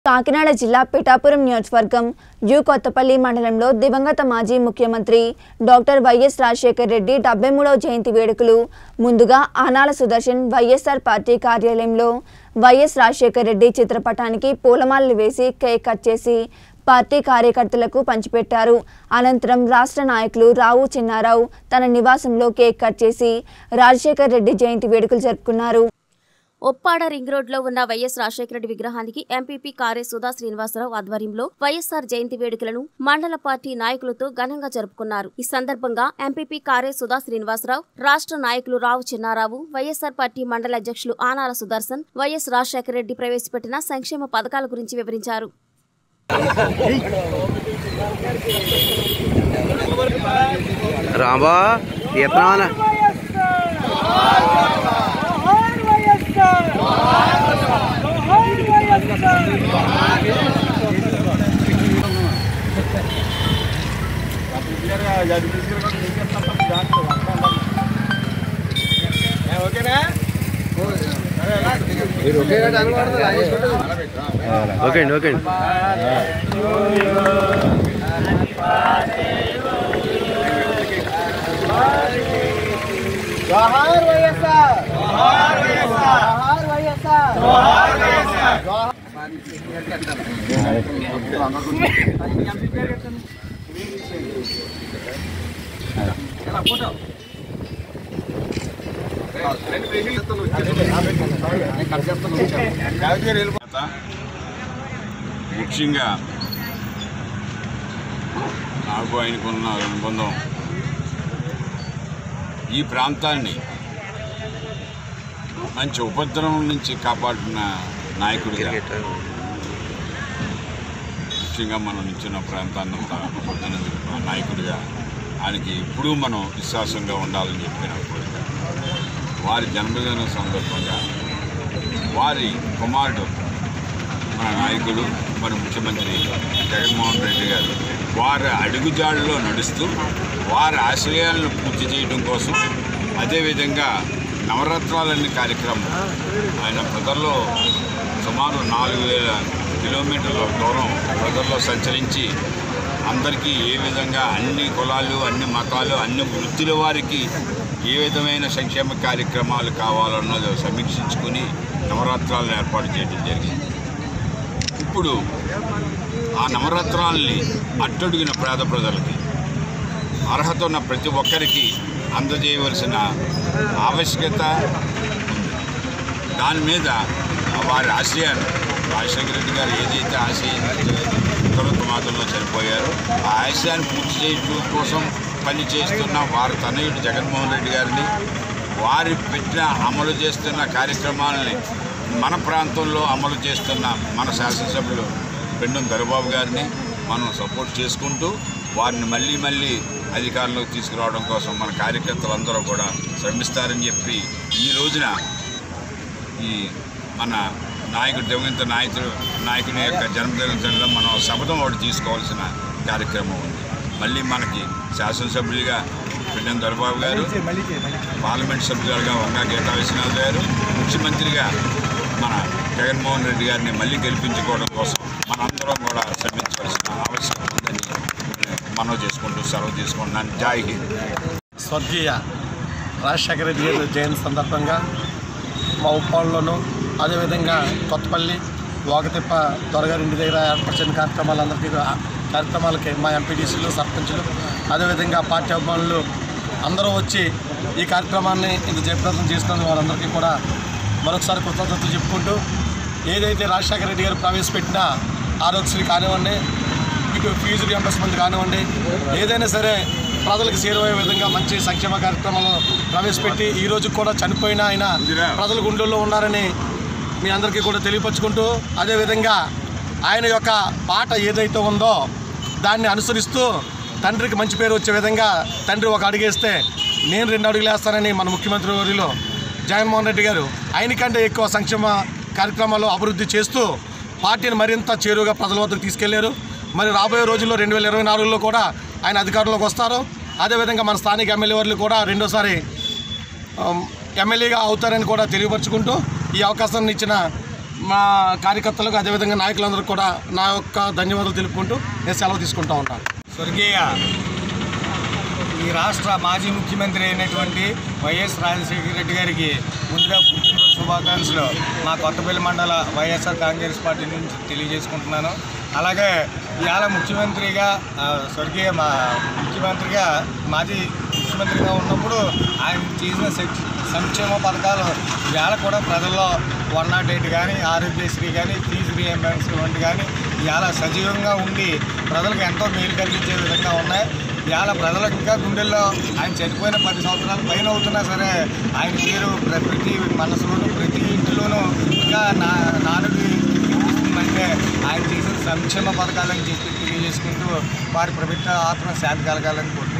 కాకినాడ జిల్లా పిఠాపురం నియోజకవర్గం యు కొత్తపల్లి మండలంలో దివంగత మాజీ ముఖ్యమంత్రి డాక్టర్ వైఎస్ రాజశేఖర్ రెడ్డి డెబ్బై మూడవ జయంతి వేడుకలు ముందుగా ఆనాల సుదర్శన్ వైఎస్ఆర్ పార్టీ కార్యాలయంలో వైఎస్ రాజశేఖర్ రెడ్డి చిత్రపటానికి పూలమాలలు వేసి కేక్ కట్ చేసి పార్టీ కార్యకర్తలకు పంచిపెట్టారు అనంతరం రాష్ట్ర నాయకులు రావు చిన్నారావు తన నివాసంలో కేక్ కట్ చేసి రాజశేఖర్ రెడ్డి జయంతి వేడుకలు జరుపుకున్నారు ఒప్పాడ రింగ్ రోడ్లో ఉన్న వైఎస్ రాజశేఖర రెడ్డి విగ్రహానికి ఎంపీపీ కారే సుధా శ్రీనివాసరావు ఆధ్వర్యంలో వైఎస్ఆర్ జయంతి వేడుకలను మండల పార్టీ నాయకులతో ఘనంగా జరుపుకున్నారు ఈ సందర్భంగా ఎంపీపీ కారే సుధా శ్రీనివాసరావు రాష్ట్ర నాయకులు రావు చిన్నారావు వైఎస్ఆర్ పార్టీ మండల అధ్యక్షులు ఆనాల సుదర్శన్ వైఎస్ రాజశేఖర రెడ్డి ప్రవేశపెట్టిన సంక్షేమ పథకాల గురించి వివరించారు రాంబా తీస్తున్నావా ఓకే అండి ఓకే అండి జోహార్ వైఎస్ఆర్ జోహార్ వైఎస్ఆర్ జోహార్ వైఎస్ఆర్ ముఖ్యంగా నాకు ఆయనకున్న అనుబంధం ఈ ప్రాంతాన్ని మంచి ఉపద్రవం నుంచి కాపాడిన నాయకుడిగా ముఖ్యంగా మనం నిల్చున్న ప్రాంతాన్ని అంతా కాపాడిన నాయకుడిగా ఆయనకి ఎప్పుడూ మనం విశ్వాసంగా ఉండాలని చెప్పిన కోరిక వారి జన్మదిన సందర్భంగా వారి కుమారుడు మన నాయకుడు మన ముఖ్యమంత్రి జగన్మోహన్ రెడ్డి గారు వారి అడుగుజాడులో నడుస్తూ వారి ఆశయాలను పూర్తి చేయడం కోసం అదేవిధంగా నవరత్నాలన్నీ కార్యక్రమం ఆయన ప్రజల్లో సుమారు నాలుగు వేల కిలోమీటర్ల దూరం ప్రజల్లో సంచరించి అందరికీ ఏ విధంగా అన్ని కులాలు అన్ని మతాలు అన్ని వృత్తుల వారికి ఏ విధమైన సంక్షేమ కార్యక్రమాలు కావాలన్నది సమీక్షించుకుని నవరాత్రాలను ఏర్పాటు చేయడం జరిగింది ఇప్పుడు ఆ నవరత్నాల్ని అట్టడుగిన పేద ప్రజలకి అర్హత ఉన్న ప్రతి ఒక్కరికి అందజేయవలసిన ఆవశ్యకత ఉంది దాని మీద వారి ఆశయాన్ని రాజశేఖర రెడ్డి గారు ఏదైతే ఆశయం మాదంలో చనిపోయారో ఆ ఆశయాన్ని పూర్తి చేయడం కోసం పనిచేస్తున్న వారి తనయుడు జగన్మోహన్ రెడ్డి గారిని వారి పెట్టిన అమలు చేస్తున్న కార్యక్రమాలని మన ప్రాంతంలో అమలు చేస్తున్న మన శాసనసభ్యులు పెండం దొరబాబు గారిని మనం సపోర్ట్ చేసుకుంటూ వారిని మళ్ళీ మళ్ళీ అధికారంలోకి తీసుకురావడం కోసం మన కార్యకర్తలందరూ కూడా శ్రమిస్తారని చెప్పి ఈ రోజున ఈ మన నాయకుడు దివంగత నాయకుడు నాయకుని యొక్క జన్మదినంలో మనం శపథం ఒకటి తీసుకోవాల్సిన కార్యక్రమం ఉంది మళ్ళీ మనకి శాసనసభ్యులుగా పెండం దొరబాబు గారు పార్లమెంట్ సభ్యులుగా వంగా గీతా విశ్వనాథ్ గారు ముఖ్యమంత్రిగా మన జగన్మోహన్ రెడ్డి గారిని మళ్ళీ గెలిపించుకోవడం కోసం మనందరం కూడా శ్రమించవలసిన ఆవశ్యకత ఉందని మనవి చేసుకుంటూ సెలవు తీసుకుంటున్నాను జై హింద్ స్వర్గీయ రాజశేఖర రెడ్డి గారి జయంతి సందర్భంగా మా ఉప్పాళ్ళలోను అదేవిధంగా కొత్తపల్లి వాగతిప్ప దొరగారి ఇంటి దగ్గర ఏర్పరిచిన కార్యక్రమాలందరికీ కూడా- కార్యక్రమాలకి మా ఎంపీటీసీలు సర్పంచులు అదేవిధంగా పార్టీ అభిమానులు అందరూ వచ్చి ఈ కార్యక్రమాన్ని ఇంత జయప్రదం చేస్తున్న వారందరికీ కూడా మరొకసారి కృతజ్ఞతలు చెప్పుకుంటూ ఏదైతే రాజశేఖర రెడ్డి గారు ప్రవేశపెట్టిన ఆరోగ్యశ్రీ కానివ్వండి మీకు ఫీజు రియంబర్స్మెంట్ కానివ్వండి ఏదైనా సరే ప్రజలకు చేరువయ్యే విధంగా మంచి సంక్షేమ కార్యక్రమాలను ప్రవేశపెట్టి ఈ రోజు కూడా చనిపోయిన ఆయన ప్రజల గుండెల్లో ఉన్నారని మీ అందరికీ కూడా తెలియపరుచుకుంటూ అదేవిధంగా ఆయన యొక్క పాట ఏదైతే ఉందో దాన్ని అనుసరిస్తూ తండ్రికి మంచి పేరు వచ్చే విధంగా తండ్రి ఒక అడుగేస్తే నేను రెండు అడుగులు వేస్తానని మన ముఖ్యమంత్రి వర్యులు జగన్మోహన్ రెడ్డి గారు ఆయనకంటే ఎక్కువ సంక్షేమ కార్యక్రమాలు అభివృద్ధి చేస్తూ పార్టీని మరింత చేరువుగా ప్రజల వద్దకు తీసుకెళ్లారు మరి రాబోయే రోజుల్లో రెండు వేల ఇరవై నాలుగులో కూడా ఆయన అధికారంలోకి వస్తారు అదేవిధంగా మన స్థానిక ఎమ్మెల్యే వర్లు కూడా రెండోసారి ఆమ్, ఎమ్మెల్యేగా అవుతారని కూడా తెలియపరుచుకుంటూ ఈ అవకాశాన్ని ఇచ్చిన మా కార్యకర్తలకు అదేవిధంగా నాయకులందరికీ కూడా నా యొక్క ధన్యవాదాలు తెలుపుకుంటూ నేను సెలవు తీసుకుంటా ఉంటాను స్వర్గీయ ఈ రాష్ట్ర మాజీ ముఖ్యమంత్రి అయినటువంటి వైఎస్ రాజశేఖర రెడ్డి గారికి ముందుగా పుట్టినరోజు శుభాకాంక్షలు మా కొత్తపల్లి మండల వైఎస్ఆర్ కాంగ్రెస్ పార్టీ నుంచి తెలియజేసుకుంటున్నాను అలాగే ఇవాళ ముఖ్యమంత్రిగా ఆ, స్వర్గీయ మా ముఖ్యమంత్రిగా మాజీ ముఖ్యమంత్రిగా ఉన్నప్పుడు ఆయన చేసిన సెక్- సంక్షేమ పథకాలు ఇవాళ కూడా ప్రజల్లో వన్ నాట్ ఎయిట్ కానీ ఆరోగ్యశ్రీ కానీ ఫీజు రీఎంబర్స్మెంట్ వంటి కానీ ఇవాళ సజీవంగా ఉండి ప్రజలకు ఎంతో మేలు కలిగించే విధంగా ఉన్నాయి ఇవాళ ప్రజలకు ఇంకా గుండెల్లో ఆయన చనిపోయిన పది సంవత్సరాల పైన అవుతున్నా సరే ఆయన పేరు ప్ర- ప్రతి మనసులోనూ ప్రతి ఇంటిలోనూ ఇంకా నా నానుడి వినిపిస్తుందంటే ఆయన చేసిన సంక్షేమ పథకాలని చెప్పి తెలియజేసుకుంటూ వారి ప్రభుత్వ ఆత్మ శాంతి కలగాలని కోరుతున్నాను